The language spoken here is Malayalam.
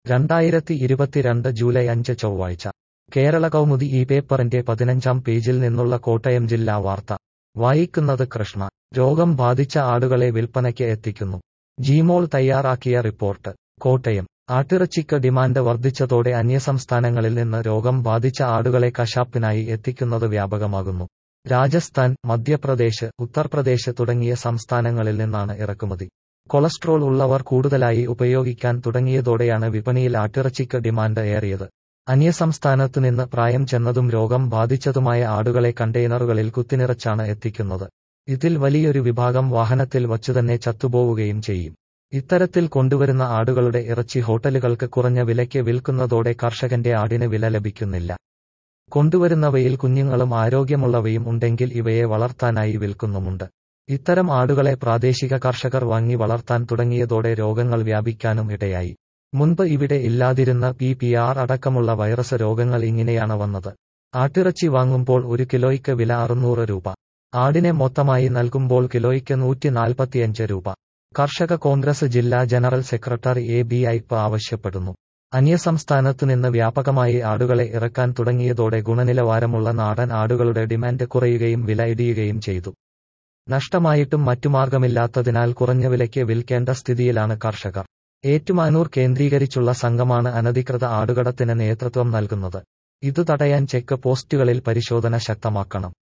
രണ്ടായിരത്തി ഇരുപത്തിരണ്ട് ജൂലൈ അഞ്ച് ചൊവ്വാഴ്ച കേരള കൗമുദി ഈ പേപ്പറിന്റെ പതിനഞ്ചാം പേജിൽ നിന്നുള്ള കോട്ടയം ജില്ലാ വാർത്ത വായിക്കുന്നത് കൃഷ്ണ രോഗം ബാധിച്ച ആടുകളെ വിൽപ്പനയ്ക്ക് എത്തിക്കുന്നു ജിമോൾ തയ്യാറാക്കിയ റിപ്പോർട്ട് കോട്ടയം ആട്ടിറച്ചിക്ക് ഡിമാൻഡ് വർദ്ധിച്ചതോടെ അന്യസംസ്ഥാനങ്ങളിൽ നിന്ന് രോഗം ബാധിച്ച ആടുകളെ കശാപ്പിനായി എത്തിക്കുന്നത് വ്യാപകമാകുന്നു രാജസ്ഥാൻ മധ്യപ്രദേശ് ഉത്തർപ്രദേശ് തുടങ്ങിയ സംസ്ഥാനങ്ങളിൽ നിന്നാണ് ഇറക്കുമതി കൊളസ്ട്രോൾ ഉള്ളവർ കൂടുതലായി ഉപയോഗിക്കാൻ തുടങ്ങിയതോടെയാണ് വിപണിയിൽ ആട്ടിറച്ചിക്ക് ഡിമാൻഡ് ഏറിയത് അന്യസംസ്ഥാനത്തു നിന്ന് പ്രായം ചെന്നതും രോഗം ബാധിച്ചതുമായ ആടുകളെ കണ്ടെയ്നറുകളിൽ കുത്തിനിറച്ചാണ് എത്തിക്കുന്നത് ഇതിൽ വലിയൊരു വിഭാഗം വാഹനത്തിൽ വച്ചുതന്നെ ചത്തുപോവുകയും ചെയ്യും ഇത്തരത്തിൽ കൊണ്ടുവരുന്ന ആടുകളുടെ ഇറച്ചി ഹോട്ടലുകൾക്ക് കുറഞ്ഞ വിലയ്ക്ക് വിൽക്കുന്നതോടെ കർഷകന്റെ ആടിന് വില ലഭിക്കുന്നില്ല കൊണ്ടുവരുന്നവയിൽ കുഞ്ഞുങ്ങളും ആരോഗ്യമുള്ളവയും ഉണ്ടെങ്കിൽ ഇവയെ വളർത്താനായി വിൽക്കുന്നുമുണ്ട് ഇത്തരം ആടുകളെ പ്രാദേശിക കർഷകർ വാങ്ങി വളർത്താൻ തുടങ്ങിയതോടെ രോഗങ്ങൾ വ്യാപിക്കാനും ഇടയായി മുൻപ് ഇവിടെ ഇല്ലാതിരുന്ന പി പി ആർ അടക്കമുള്ള വൈറസ് രോഗങ്ങൾ ഇങ്ങനെയാണ് വന്നത് ആട്ടിറച്ചി വാങ്ങുമ്പോൾ ഒരു കിലോയ്ക്ക് വില അറുന്നൂറ് രൂപ ആടിനെ മൊത്തമായി നൽകുമ്പോൾ കിലോയ്ക്ക് നൂറ്റി നാൽപ്പത്തിയഞ്ച് രൂപ കർഷക കോൺഗ്രസ് ജില്ലാ general secretary A B Aipe ആവശ്യപ്പെടുന്നു അന്യസംസ്ഥാനത്തു നിന്ന് വ്യാപകമായി ആടുകളെ ഇറക്കാൻ തുടങ്ങിയതോടെ ഗുണനിലവാരമുള്ള നാടൻ ആടുകളുടെ ഡിമാൻഡ് കുറയുകയും വില ഇടിയുകയും ചെയ്തു നഷ്ടമായിട്ടും മറ്റു മാർഗമില്ലാത്തതിനാൽ കുറഞ്ഞ വിലയ്ക്ക് വിൽക്കേണ്ട സ്ഥിതിയിലാണ് കർഷകർ ഏറ്റുമാനൂർ കേന്ദ്രീകരിച്ചുള്ള സംഘമാണ് അനധികൃത ആടുകടത്തിന് നേതൃത്വം നൽകുന്നത് ഇതു തടയാൻ ചെക്ക് പോസ്റ്റുകളിൽ പരിശോധന ശക്തമാക്കണം